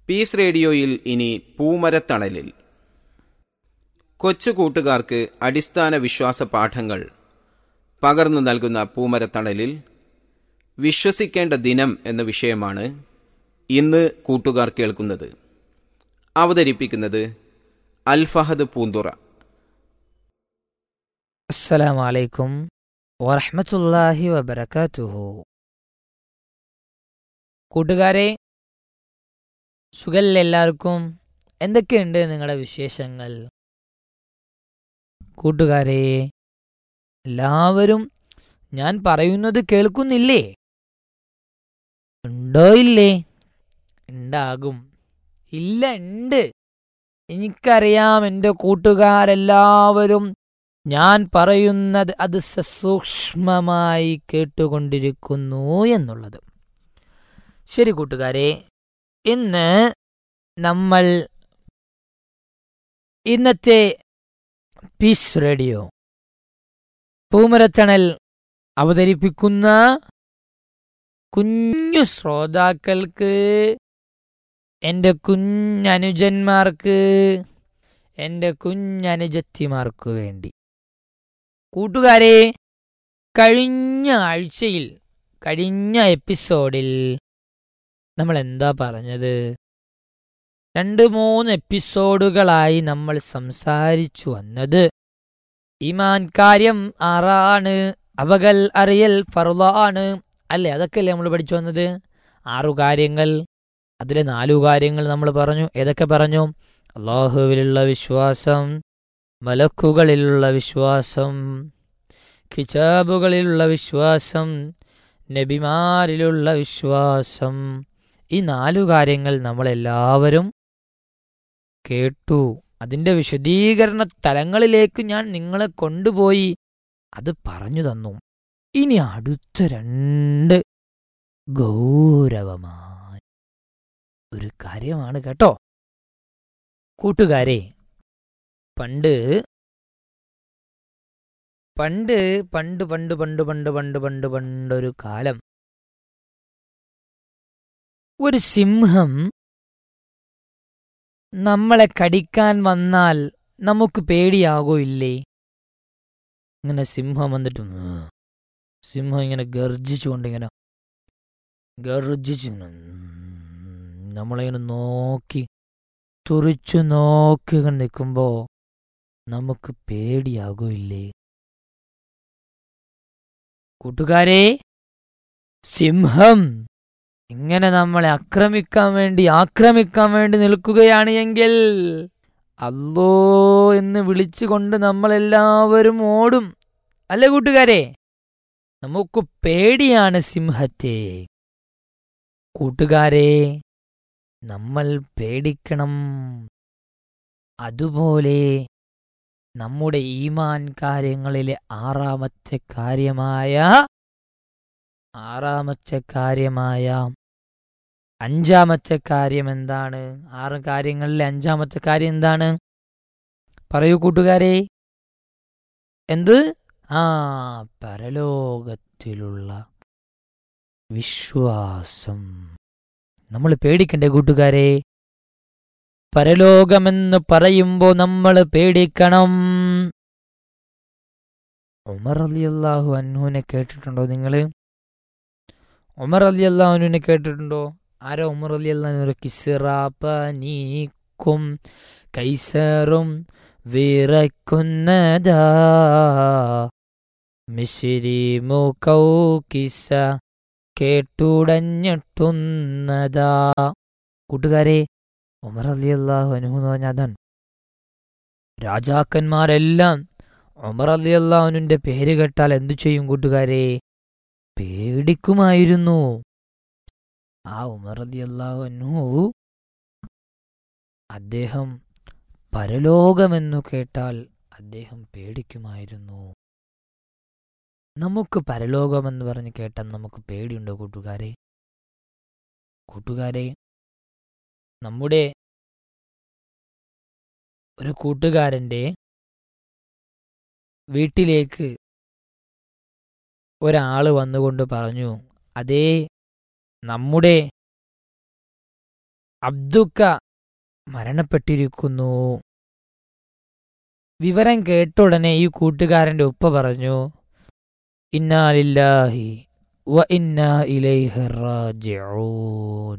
Piece റേഡിയോയിൽ ഇനി പൂമരത്തണലിൽ കൊച്ചു കൂട്ടുകാർക്ക് അടിസ്ഥാന വിശ്വാസ പാഠങ്ങൾ പകർന്നു നൽകുന്ന പൂമരത്തണലിൽ വിശ്വസിക്കേണ്ട ദിനം എന്ന വിഷയമാണ് ഇന്ന് കൂട്ടുകാർ കേൾക്കുന്നത് അവതരിപ്പിക്കുന്നത് അൽഫഹദ് പൂന്തുറ അസ്സലാമു അലൈക്കും വറഹ്മത്തുള്ളാഹി വബറകാതുഹു കൂട്ടുകാരെ സുഖല്ലേ എല്ലാവർക്കും എന്തൊക്കെയുണ്ട് നിങ്ങളുടെ വിശേഷങ്ങൾ കൂട്ടുകാരെ എല്ലാവരും ഞാൻ പറയുന്നത് കേൾക്കുന്നില്ലേ ഉണ്ടോ ഇല്ലേ ഉണ്ടാകും ഇല്ല ഉണ്ട് എനിക്കറിയാം എൻ്റെ കൂട്ടുകാരെല്ലാവരും ഞാൻ പറയുന്നത് അത് സസൂക്ഷ്മമായി കേട്ടുകൊണ്ടിരിക്കുന്നു എന്നുള്ളത് ശരി കൂട്ടുകാരെ ഇന്ന് നമ്മൾ ഇന്നത്തെ പീസ് റേഡിയോ പൂമരത്തണൽ അവതരിപ്പിക്കുന്ന കുഞ്ഞു ശ്രോതാക്കൾക്ക് എൻ്റെ കുഞ്ഞനുജന്മാർക്ക് എൻ്റെ കുഞ്ഞനുജത്തിമാർക്കു വേണ്ടി കൂട്ടുകാരെ കഴിഞ്ഞ ആഴ്ചയിൽ കഴിഞ്ഞ എപ്പിസോഡിൽ നമ്മൾ എന്താ പറഞ്ഞത് രണ്ട് മൂന്ന് എപ്പിസോഡുകളായി നമ്മൾ സംസാരിച്ചു വന്നത് ഈമാൻ കാര്യം ആറാണ് അവകൾ അറിയൽ ഫറുളാണ് അല്ലേ അതൊക്കെയല്ലേ നമ്മൾ പഠിച്ചു വന്നത് ആറു കാര്യങ്ങൾ അതിലെ നാലു കാര്യങ്ങൾ നമ്മൾ പറഞ്ഞു ഏതൊക്കെ പറഞ്ഞു അള്ളാഹുവിലുള്ള വിശ്വാസം മലക്കുകളിലുള്ള വിശ്വാസം കിതാബുകളിലുള്ള വിശ്വാസം നബിമാരിലുള്ള വിശ്വാസം ഈ നാലു കാര്യങ്ങൾ നമ്മളെല്ലാവരും കേട്ടു അതിൻ്റെ വിശദീകരണ തലങ്ങളിലേക്ക് ഞാൻ നിങ്ങളെ കൊണ്ടുപോയി അത് പറഞ്ഞു തന്നു ഇനി അടുത്ത രണ്ട് ഗൗരവമായ ഒരു കാര്യമാണ് കേട്ടോ കൂട്ടുകാരെ പണ്ട് പണ്ട് പണ്ട് പണ്ട് പണ്ട് പണ്ട് പണ്ട് പണ്ട് പണ്ടൊരു കാലം ഒരു സിംഹം നമ്മളെ കടിക്കാൻ വന്നാൽ നമുക്ക് പേടിയാകോ ഇല്ലേ ഇങ്ങനെ സിംഹം വന്നിട്ട് "ഉം." സിംഹം ഇങ്ങനെ ഗർജിച്ചുകൊണ്ട് ഇങ്ങനെ ഗർജിച്ചു ഇങ്ങനെ, "ഉം." നമ്മളിങ്ങനെ നോക്കി തുറിച്ചു നോക്കി ഇങ്ങനെ നിൽക്കുമ്പോ നമുക്ക് പേടിയാകോ ഇല്ലേ കൂട്ടുകാരെ സിംഹം ഇങ്ങനെ നമ്മളെ ആക്രമിക്കാൻ വേണ്ടി ആക്രമിക്കാൻ വേണ്ടി നിൽക്കുകയാണ് എങ്കിൽ അല്ലോ എന്ന് വിളിച്ചുകൊണ്ട് നമ്മളെല്ലാവരും ഓടും അല്ലേ കൂട്ടുകാരെ നമുക്ക് പേടിയാണ് സിംഹത്തെ കൂട്ടുകാരെ നമ്മൾ പേടിക്കണം അതുപോലെ നമ്മുടെ ഈമാൻ കാര്യങ്ങളിലെ ആറാമത്തെ കാര്യമായ ആറാമത്തെ കാര്യമായ അഞ്ചാമത്തെ കാര്യം എന്താണ് ആറ് കാര്യങ്ങളിലെ അഞ്ചാമത്തെ കാര്യം എന്താണ് പറയൂ കൂട്ടുകാരെ എന്ത് ആ പരലോകത്തിലുള്ള വിശ്വാസം നമ്മൾ പേടിക്കണ്ടേ കൂട്ടുകാരെ പരലോകമെന്ന് പറയുമ്പോ നമ്മൾ പേടിക്കണം ഉമർ അലി അള്ളാഹു അൻഹുവിനെ കേട്ടിട്ടുണ്ടോ നിങ്ങള് ഉമർ അലി അള്ളാഹുവിനെ കേട്ടിട്ടുണ്ടോ ആരോ ഉമർ അലി അള്ളാഹു കിസ്റാപ്പനീക്കും കൈസറും വിറക്കുന്നതാ മിശ്രീമു കൗകിസ കേട്ടുടഞ്ഞിട്ടുന്നതാ കൂട്ടുകാരെ ഉമർ അലി അള്ളാഹു അനുഹു എന്ന് പറഞ്ഞാൽ അതാണ് രാജാക്കന്മാരെല്ലാം ഉമർ അലി അള്ളാഹുവിന്റെ പേര് കേട്ടാൽ എന്തു ചെയ്യും കൂട്ടുകാരെ പേടിക്കുമായിരുന്നു ആ ഉമർ അലി അള്ളാഹു അനുഹു അദ്ദേഹം പരലോകമെന്നു കേട്ടാൽ അദ്ദേഹം പേടിക്കുമായിരുന്നു നമുക്ക് പരലോകമെന്ന് പറഞ്ഞ് കേട്ടാൽ നമുക്ക് പേടിയുണ്ടോ കൂട്ടുകാരെ കൂട്ടുകാരെ നമ്മുടെ ഒരു കൂട്ടുകാരൻ്റെ വീട്ടിലേക്ക് ഒരാൾ വന്നുകൊണ്ട് പറഞ്ഞു അതേ നമ്മുടെ അബ്ദുക്ക മരണപ്പെട്ടിരിക്കുന്നു വിവരം കേട്ട ഉടനെ ഈ കൂട്ടുകാരന്റെ ഉപ്പ പറഞ്ഞു ഇന്നാലില്ലാഹി വ ഇന്നാ ഇലൈഹി റാജിഊൻ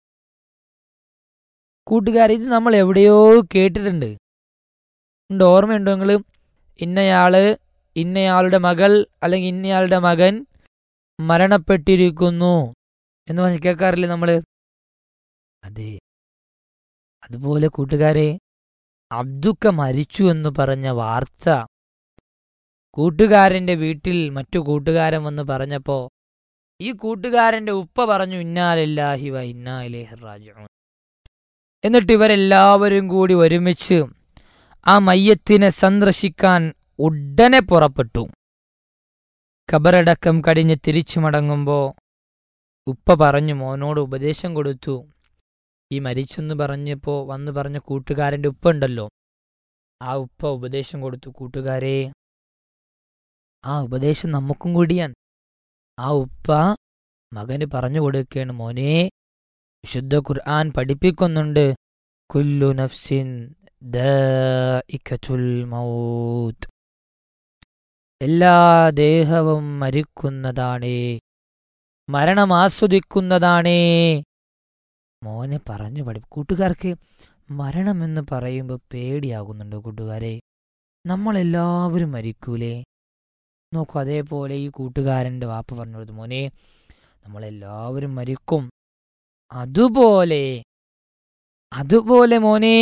കൂട്ടുകാരെ ഇത് നമ്മൾ എവിടെയോ കേട്ടിട്ടുണ്ട് ഉണ്ട് ഓർമ്മയുണ്ടോ നിങ്ങൾ ഇന്നയാള് ഇന്നയാളുടെ മകൾ അല്ലെങ്കിൽ ഇന്നയാളുടെ മകൻ മരണപ്പെട്ടിരിക്കുന്നു എന്ന് പറഞ്ഞ് കേൾക്കാറില്ലേ നമ്മള് അതെ അതുപോലെ കൂട്ടുകാരെ അബ്ദുക്ക മരിച്ചു എന്ന് പറഞ്ഞ വാർത്ത കൂട്ടുകാരന്റെ വീട്ടിൽ മറ്റു കൂട്ടുകാരൻ വന്ന് പറഞ്ഞപ്പോ ഈ കൂട്ടുകാരന്റെ ഉപ്പ പറഞ്ഞു ഇന്നാലില്ലാഹി വ ഇന്നാ ഇലൈഹി റാജിഊൻ എന്നിട്ട് ഇവരെല്ലാവരും കൂടി ഒരുമിച്ച് ആ മയ്യത്തിനെ സന്ദർശിക്കാൻ ഉടനെ പുറപ്പെട്ടു ഖബറടക്കം കടിഞ്ഞ് തിരിച്ചു മടങ്ങുമ്പോ ഉപ്പ പറഞ്ഞു മോനോട് ഉപദേശം കൊടുത്തു ഈ മരിച്ചെന്ന് പറഞ്ഞപ്പോ വന്ന് പറഞ്ഞ കൂട്ടുകാരന്റെ ഉപ്പ ഉണ്ടല്ലോ ആ ഉപ്പ ഉപദേശം കൊടുത്തു കൂട്ടുകാരെ ആ ഉപദേശം നമുക്കും കൂടിയാണ് ആ ഉപ്പ മകന് പറഞ്ഞു കൊടുക്കുകയാണ് മോനെ വിശുദ്ധ ഖുർആൻ പഠിപ്പിക്കുന്നുണ്ട് കുല്ലു നഫ്സിൻ ദാഇഖത്തുൽ മൗത്ത് എല്ലാ ദേഹവും മരിക്കുന്നതാണേ മരണം ആസ്വദിക്കുന്നതാണേ മോനെ പറഞ്ഞു പഠി കൂട്ടുകാർക്ക് മരണമെന്ന് പറയുമ്പോൾ പേടിയാകുന്നുണ്ടോ കൂട്ടുകാരെ നമ്മളെല്ലാവരും മരിക്കൂലേ നോക്കൂ അതേപോലെ ഈ കൂട്ടുകാരൻ്റെ വാപ്പ പറഞ്ഞു കൊടുത്തു മോനെ നമ്മളെല്ലാവരും മരിക്കും അതുപോലെ അതുപോലെ മോനെ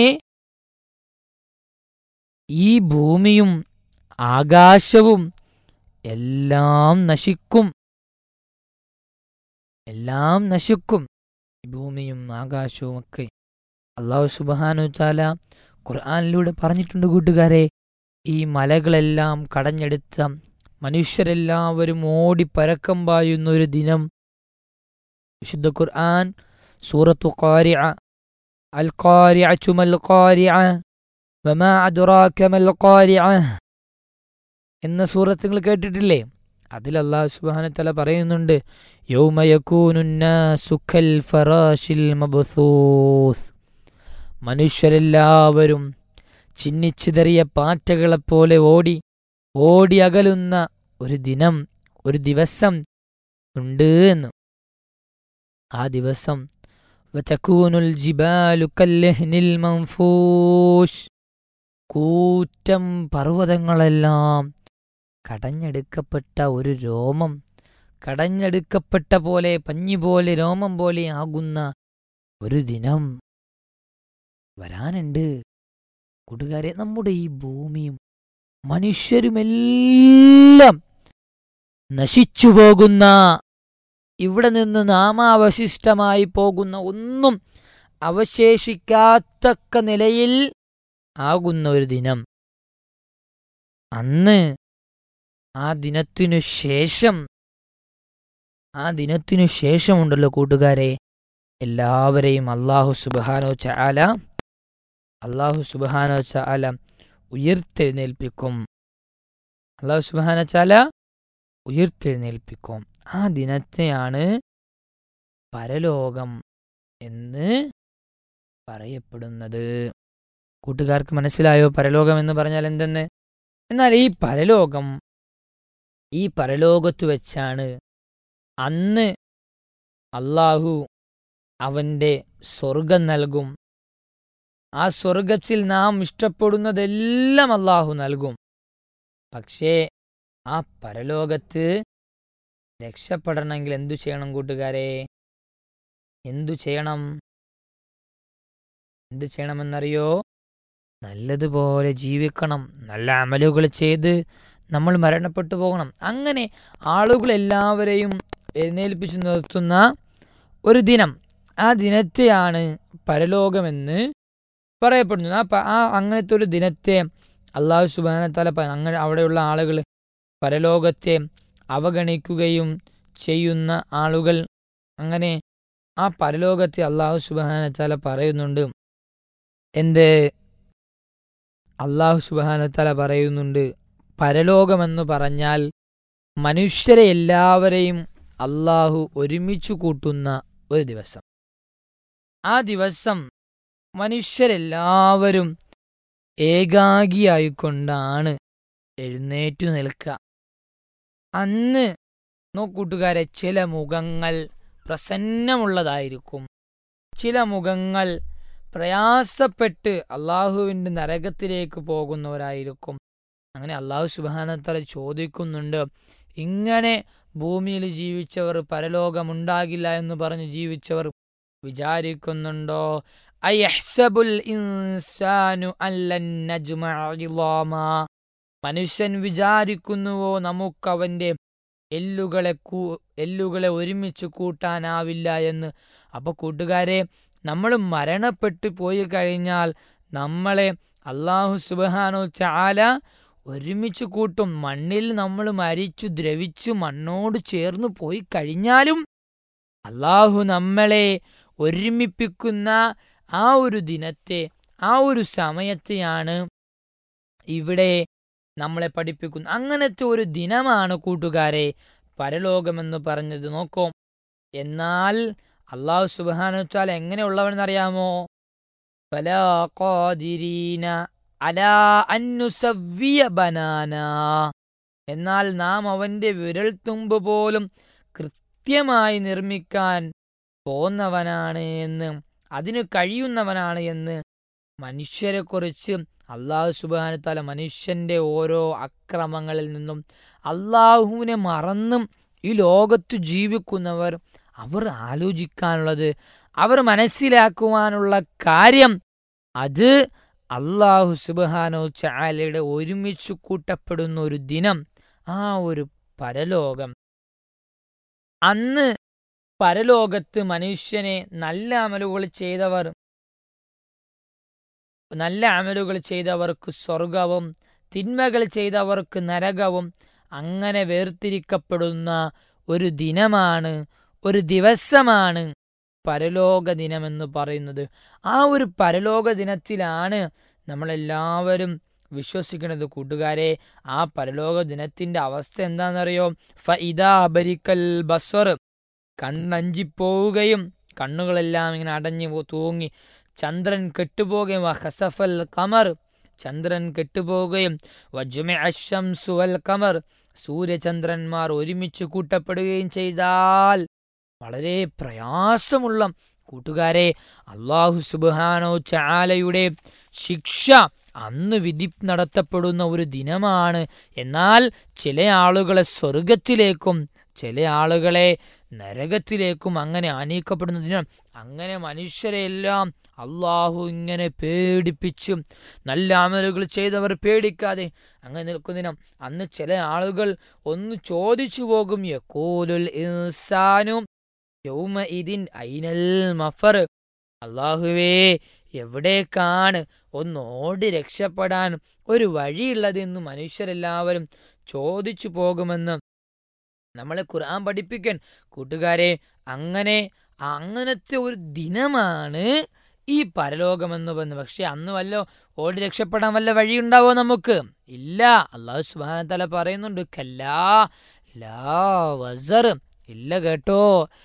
ഈ ഭൂമിയും ആകാശവും എല്ലാം നശിക്കും എല്ലാം നശിക്കും ഈ ഭൂമിയും ആകാശവും ഒക്കെ അള്ളാഹു സുബാനു താല ഖുർആാനിലൂടെ പറഞ്ഞിട്ടുണ്ട് കൂട്ടുകാരെ ഈ മലകളെല്ലാം കടഞ്ഞെടുത്ത മനുഷ്യരെല്ലാവരും ഓടി പരക്കം പായുന്ന ഒരു ദിനം വിശുദ്ധ ഖുർആൻ സൂറത്തു ഖാരിഅ അൽ ഖാരിഅതു മൽ ഖാരിഅ വമാ അദ്റാക മൽ ഖാരിഅ എന്ന സൂറത്ത് നിങ്ങൾ കേട്ടിട്ടില്ലേ അതിൽ അള്ളാഹു സുബ്ഹാനഹു തആല പറയുന്നുണ്ട് യൗമ യകൂനുന്നാസു കൽ ഫറാശിൽ മബ്സൂസ് മനുഷ്യരെല്ലാവരും ചിന്നിച്ചിതറിയ പാറ്റകളെപ്പോലെ ഓടി ഓടി അകലുന്ന ഒരു ദിനം ഒരു ദിവസം ഉണ്ട് എന്ന് ആ ദിവസം വതകൂനുൽ ജിബാലു കല്ലഹ്നിൽ മൻഫൂഷ് കൂറ്റം പർവ്വതങ്ങളെല്ലാം കടഞ്ഞെടുക്കപ്പെട്ട ഒരു രോമം കടഞ്ഞെടുക്കപ്പെട്ട പോലെ പഞ്ഞി പോലെ രോമം പോലെ ആകുന്ന ഒരു ദിനം വരാനുണ്ട് കൂട്ടുകാരെ നമ്മുടെ ഈ ഭൂമിയും മനുഷ്യരുമെല്ലാം നശിച്ചു പോകുന്ന ഇവിടെ നിന്ന് നാമാവശിഷ്ടമായി പോകുന്ന ഒന്നും അവശേഷിക്കാത്തക്ക നിലയിൽ ആകുന്ന ഒരു ദിനം അന്ന് ആ ദിനത്തിനു ശേഷം ആ ദിനത്തിനു ശേഷമുണ്ടല്ലോ കൂട്ടുകാരെ എല്ലാവരെയും അള്ളാഹു സുബാനോ ചാല അള്ളാഹു സുബാനോ ചാല ഉയർത്തെഴുന്നേൽപ്പിക്കും അള്ളാഹു സുബാന ചാല ഉയർത്തെഴുന്നേൽപ്പിക്കും ആ ദിനത്തെയാണ് പരലോകം എന്ന് പറയപ്പെടുന്നത് കൂട്ടുകാർക്ക് മനസ്സിലായോ പരലോകം എന്ന് പറഞ്ഞാൽ എന്തെന്ന് എന്നാൽ ഈ പരലോകം ഈ പരലോകത്തു വെച്ചാണ് അന്ന് അള്ളാഹു അവന്റെ സ്വർഗം നൽകും ആ സ്വർഗത്തിൽ നാം ഇഷ്ടപ്പെടുന്നതെല്ലാം അള്ളാഹു നൽകും പക്ഷേ ആ പരലോകത്ത് രക്ഷപ്പെടണമെങ്കിൽ എന്തു ചെയ്യണം കൂട്ടുകാരെ എന്തു ചെയ്യണം എന്തു ചെയ്യണമെന്നറിയോ നല്ലതുപോലെ ജീവിക്കണം നല്ല അമലുകൾ ചെയ്ത് നമ്മൾ മരണപ്പെട്ടു പോകണം അങ്ങനെ ആളുകൾ എല്ലാവരെയും എഴുന്നേൽപ്പിച്ചു നിർത്തുന്ന ഒരു ദിനം ആ ദിനത്തെയാണ് പരലോകമെന്ന് പറയപ്പെടുന്നത് ആ പ- ആ അങ്ങനത്തെ ഒരു ദിനത്തെ അള്ളാഹു സുബാനത്താല അങ്ങനെ അവിടെയുള്ള ആളുകൾ പരലോകത്തെ അവഗണിക്കുകയും ചെയ്യുന്ന ആളുകൾ അങ്ങനെ ആ പരലോകത്തെ അള്ളാഹു സുബാനത്താല പറയുന്നുണ്ട് എന്ത് അള്ളാഹു സുബാനത്താല പറയുന്നുണ്ട് പരലോകമെന്ന് പറഞ്ഞാൽ മനുഷ്യരെ എല്ലാവരെയും അള്ളാഹു ഒരുമിച്ചു കൂട്ടുന്ന ഒരു ദിവസം ആ ദിവസം മനുഷ്യരെല്ലാവരും ഏകാഗിയായിക്കൊണ്ടാണ് എഴുന്നേറ്റു നിൽക്കുക അന്ന് നോക്കൂട്ടുകാരെ ചില മുഖങ്ങൾ പ്രസന്നമുള്ളതായിരിക്കും ചില മുഖങ്ങൾ പ്രയാസപ്പെട്ട് അള്ളാഹുവിൻ്റെ നരകത്തിലേക്ക് പോകുന്നവരായിരിക്കും അങ്ങനെ അള്ളാഹു സുബാനത്തല ചോദിക്കുന്നുണ്ട് ഇങ്ങനെ ഭൂമിയിൽ ജീവിച്ചവർ പരലോകമുണ്ടാകില്ല എന്ന് പറഞ്ഞ് ജീവിച്ചവർ വിചാരിക്കുന്നുണ്ടോ അയഹ്സബുൽ ഇൻസാനു അല്ലൻ നജ്മഅ ഇളാമാ. മനുഷ്യൻ വിചാരിക്കുന്നുവോ നമുക്കവന്റെ എല്ലുകളെ കൂ എല്ലുകളെ ഒരുമിച്ച് കൂട്ടാനാവില്ല എന്ന് അപ്പൊ കൂട്ടുകാരെ നമ്മൾ മരണപ്പെട്ടു പോയി കഴിഞ്ഞാൽ നമ്മളെ അള്ളാഹു സുബാനോ ചാല ഒരുമിച്ച് കൂട്ടും മണ്ണിൽ നമ്മൾ മരിച്ചു ദ്രവിച്ചു മണ്ണോട് ചേർന്ന് പോയി കഴിഞ്ഞാലും അള്ളാഹു നമ്മളെ ഒരുമിപ്പിക്കുന്ന ആ ഒരു ദിനത്തെ ആ ഒരു സമയത്തെയാണ് ഇവിടെ നമ്മളെ പഠിപ്പിക്കുന്നത് അങ്ങനത്തെ ഒരു ദിനമാണ് കൂട്ടുകാരെ പരലോകമെന്ന് പറഞ്ഞത് നോക്കൂ എന്നാൽ അള്ളാഹു സുബാനുത്താൽ എങ്ങനെയുള്ളവനെന്നറിയാമോ ഫലാ ഖാദിരീന അലാ അന്നുസവ്വിയ ബനാന എന്നാൽ നാം അവന്റെ വിരൽത്തുമ്പ് പോലും കൃത്യമായി നിർമ്മിക്കാൻ പോന്നവനാണ് എന്ന് അതിന് കഴിയുന്നവനാണ് എന്ന് മനുഷ്യരെക്കുറിച്ച് അള്ളാഹു സുബാനുത്താല മനുഷ്യന്റെ ഓരോ അക്രമങ്ങളിൽ നിന്നും അള്ളാഹുവിനെ മറന്നും ഈ ലോകത്ത് ജീവിക്കുന്നവർ അവർ ആലോചിക്കാനുള്ളത് അവർ മനസ്സിലാക്കുവാനുള്ള കാര്യം അത് അള്ളാഹു സുബാനോ ചാലയുടെ ഒരുമിച്ച് കൂട്ടപ്പെടുന്ന ഒരു ദിനം ആ ഒരു പരലോകം അന്ന് പരലോകത്ത് മനുഷ്യനെ നല്ല അമലുകൾ ചെയ്തവർ നല്ല അമലുകൾ ചെയ്തവർക്ക് സ്വർഗവും തിന്മകൾ ചെയ്തവർക്ക് നരകവും അങ്ങനെ വേർതിരിക്കപ്പെടുന്ന ഒരു ദിനമാണ് ഒരു ദിവസമാണ് പരലോക ദിനമെന്ന് പറയുന്നത് ആ ഒരു പരലോക ദിനത്തിലാണ് നമ്മളെല്ലാവരും വിശ്വസിക്കുന്നത് കൂട്ടുകാരെ ആ പരലോക ദിനത്തിന്റെ അവസ്ഥ എന്താണെന്നറിയോ ഫഇദാ ബരിക്കൽ ബസ്വർ കണ്ണഞ്ചിപ്പോവുകയും കണ്ണുകളെല്ലാം ഇങ്ങനെ അടഞ്ഞു പോ- തൂങ്ങി ചന്ദ്രൻ കെട്ടുപോകുകയും ഹസഫൽ കമർ ചന്ദ്രൻ കെട്ടുപോവുകയും വജ്മഅ അശംസു വൽ കമർ സൂര്യചന്ദ്രന്മാർ ഒരുമിച്ച് കൂട്ടപ്പെടുകയും ചെയ്താൽ വളരെ പ്രയാസമുള്ള കൂട്ടുകാരെ അള്ളാഹു സുബാനോ ചാലയുടെ ശിക്ഷ അന്ന് വിധി നടത്തപ്പെടുന്ന ഒരു ദിനമാണ് എന്നാൽ ചില ആളുകളെ സ്വർഗത്തിലേക്കും ചില ആളുകളെ നരകത്തിലേക്കും അങ്ങനെ ആനയിക്കപ്പെടുന്ന ദിനം അങ്ങനെ മനുഷ്യരെയെല്ലാം അള്ളാഹു ഇങ്ങനെ പേടിപ്പിച്ചും നല്ല അമലുകൾ ചെയ്തവർ പേടിക്കാതെ അങ്ങനെ നിൽക്കുന്ന ദിനം അന്ന് ചില ആളുകൾ ഒന്ന് ചോദിച്ചു പോകും യക്കോലുൽ ഇൻസാനും യൗമ ഇതിൻ ഐനൽ മഫർ അള്ളാഹുവേ എവിടേക്കാണ് ഒന്നോടി രക്ഷപ്പെടാൻ ഒരു വഴിയുള്ളതെന്ന് മനുഷ്യരെല്ലാവരും ചോദിച്ചു പോകുമെന്ന് നമ്മളെ ഖുർആൻ പഠിപ്പിക്കാൻ കൂട്ടുകാരെ അങ്ങനെ അങ്ങനത്തെ ഒരു ദിനമാണ് ഈ പരലോകമെന്ന് പറയുന്നത് പക്ഷെ അന്ന് വല്ല ഓടി രക്ഷപ്പെടാൻ വല്ല വഴിയുണ്ടാവോ നമുക്ക് ഇല്ല അള്ളാഹു സുബാന തല പറയുന്നുണ്ട് കല്ലാ ലാ വസർ ഇല്ല കേട്ടോ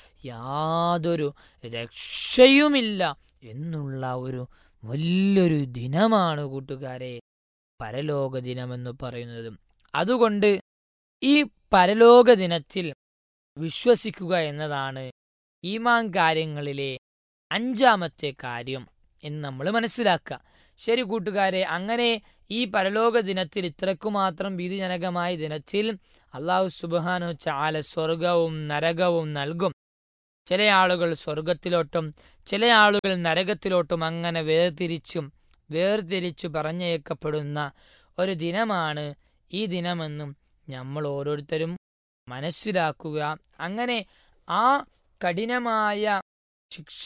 യാതൊരു രക്ഷയുമില്ല എന്നുള്ള ഒരു വലിയൊരു ദിനമാണ് കൂട്ടുകാരെ പരലോക ദിനമെന്ന് പറയുന്നത് അതുകൊണ്ട് ഈ പരലോക ദിനത്തിൽ വിശ്വസിക്കുക എന്നതാണ് ഈമാൻ കാര്യങ്ങളിലെ അഞ്ചാമത്തെ കാര്യം എന്ന് നമ്മൾ മനസ്സിലാക്കുക ശരി കൂട്ടുകാരെ അങ്ങനെ ഈ പരലോക ദിനത്തിൽ ഇത്രക്കു മാത്രം ഭീതിജനകമായ ദിനത്തിൽ അള്ളാഹു സുബാനു ചാല സ്വർഗവും നരകവും നൽകും ചില ആളുകൾ സ്വർഗത്തിലോട്ടും ചില ആളുകൾ നരകത്തിലോട്ടും അങ്ങനെ വേർതിരിച്ചും വേർതിരിച്ചു പറഞ്ഞയക്കപ്പെടുന്ന ഒരു ദിനമാണ് ഈ ദിനമെന്നും നമ്മൾ ഓരോരുത്തരും മനസ്സിലാക്കുക അങ്ങനെ ആ കഠിനമായ ശിക്ഷ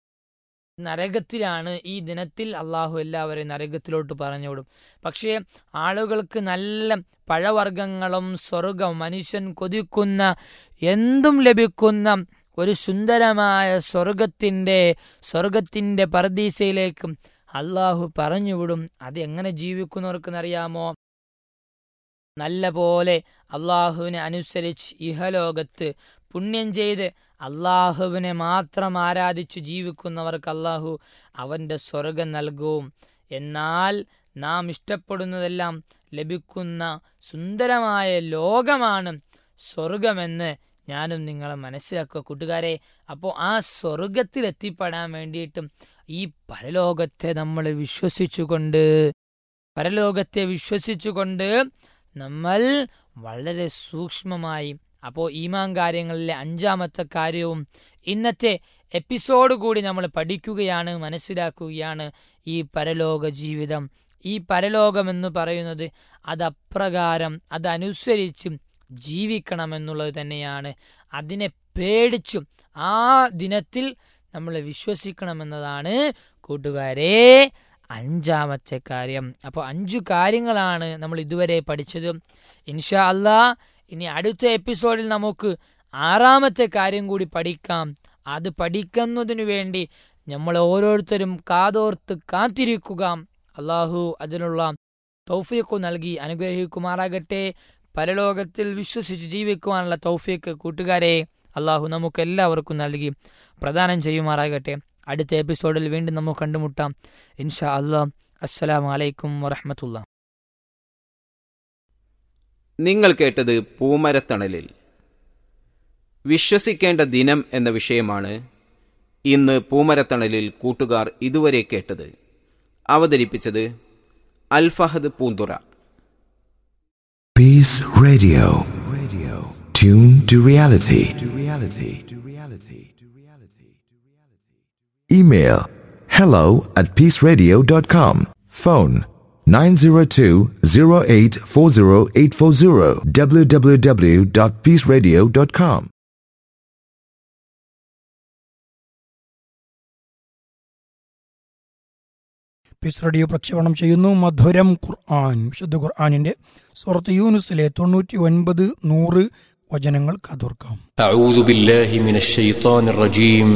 നരകത്തിലാണ് ഈ ദിനത്തിൽ അള്ളാഹു എല്ലാവരെയും നരകത്തിലോട്ട് പറഞ്ഞുവിടും പക്ഷേ ആളുകൾക്ക് നല്ല പഴവർഗ്ഗങ്ങളും സ്വർഗം മനുഷ്യൻ കൊതിക്കുന്ന എന്തും ലഭിക്കുന്ന ഒരു സുന്ദരമായ സ്വർഗത്തിൻ്റെ സ്വർഗത്തിൻ്റെ പർദീസയിലേക്കും അള്ളാഹു പറഞ്ഞുവിടും അത് എങ്ങനെ ജീവിക്കുന്നവർക്കെന്നറിയാമോ നല്ല പോലെ അള്ളാഹുവിനെ അനുസരിച്ച് ഇഹലോകത്ത് പുണ്യം ചെയ്ത് അള്ളാഹുവിനെ മാത്രം ആരാധിച്ചു ജീവിക്കുന്നവർക്ക് അള്ളാഹു അവന്റെ സ്വർഗം നൽകും എന്നാൽ നാം ഇഷ്ടപ്പെടുന്നതെല്ലാം ലഭിക്കുന്ന സുന്ദരമായ ലോകമാണ് സ്വർഗമെന്ന് ഞാനും നിങ്ങളെ മനസ്സിലാക്കുക കൂട്ടുകാരെ അപ്പോൾ ആ സ്വർഗത്തിൽ എത്തിപ്പെടാൻ വേണ്ടിയിട്ടും ഈ പരലോകത്തെ നമ്മൾ വിശ്വസിച്ചുകൊണ്ട് പരലോകത്തെ വിശ്വസിച്ചുകൊണ്ട് നമ്മൾ വളരെ സൂക്ഷ്മമായി അപ്പോൾ ഈമാൻ കാര്യങ്ങളിലെ അഞ്ചാമത്തെ കാര്യവും ഇന്നത്തെ എപ്പിസോഡ് കൂടി നമ്മൾ പഠിക്കുകയാണ് മനസ്സിലാക്കുകയാണ് ഈ പരലോക ജീവിതം ഈ പരലോകം എന്ന് പറയുന്നത് അത് അപ്രകാരം അതനുസരിച്ച് ജീവിക്കണമെന്നുള്ളത് തന്നെയാണ് അതിനെ പേടിച്ചും ആ ദിനത്തിൽ നമ്മൾ വിശ്വസിക്കണമെന്നതാണ് കൂട്ടുകാരെ അഞ്ചാമത്തെ കാര്യം അപ്പോൾ അഞ്ചു കാര്യങ്ങളാണ് നമ്മൾ ഇതുവരെ പഠിച്ചത് ഇൻഷാ അല്ലാ ഇനി അടുത്ത എപ്പിസോഡിൽ നമുക്ക് ആറാമത്തെ കാര്യം കൂടി പഠിക്കാം അത് പഠിക്കുന്നതിനു വേണ്ടി നമ്മൾ ഓരോരുത്തരും കാതോർത്ത് കാത്തിരിക്കുക അള്ളാഹു അതിനുള്ള തൗഫീഖു നൽകി അനുഗ്രഹിക്കുമാറാകട്ടെ പരലോകത്തിൽ വിശ്വസിച്ച് ജീവിക്കുവാനുള്ള തൗഫീഖ് കൂട്ടുകാരെ അള്ളാഹു നമുക്ക് എല്ലാവർക്കും നൽകി പ്രദാനം ചെയ്യുമാറാകട്ടെ അടുത്ത എപ്പിസോഡിൽ വീണ്ടും നമുക്ക് കണ്ടുമുട്ടാം ഇൻഷാ അള്ളാഹ് അസ്സലാമു അലൈക്കും വറഹമത്തുള്ള നിങ്ങൾ കേട്ടത് പൂമരത്തണലിൽ വിശ്വസിക്കേണ്ട ദിനം എന്ന വിഷയമാണ് ഇന്ന് പൂമരത്തണലിൽ കൂട്ടുകാർ ഇതുവരെ കേട്ടത് അവതരിപ്പിച്ചത് Alfahad Poonthura Peace Radio. Radio. Tune to reality. To reality. To reality. To reality. Email hello at peaceradio.com. Phone 902-0840840 www.peaceradio.com. Peace radio പ്രക്ഷേപണം ചെയ്യുന്നു മധുരം ഖുർആൻ വിശുദ്ധ ഖുർആാനിന്റെ സുഹൃത്ത് യൂനുസിലെ തൊണ്ണൂറ്റി ഒൻപത് നൂറ് വചനങ്ങൾ കതോർക്കാം أعوذ بالله من الشيطان الرجيم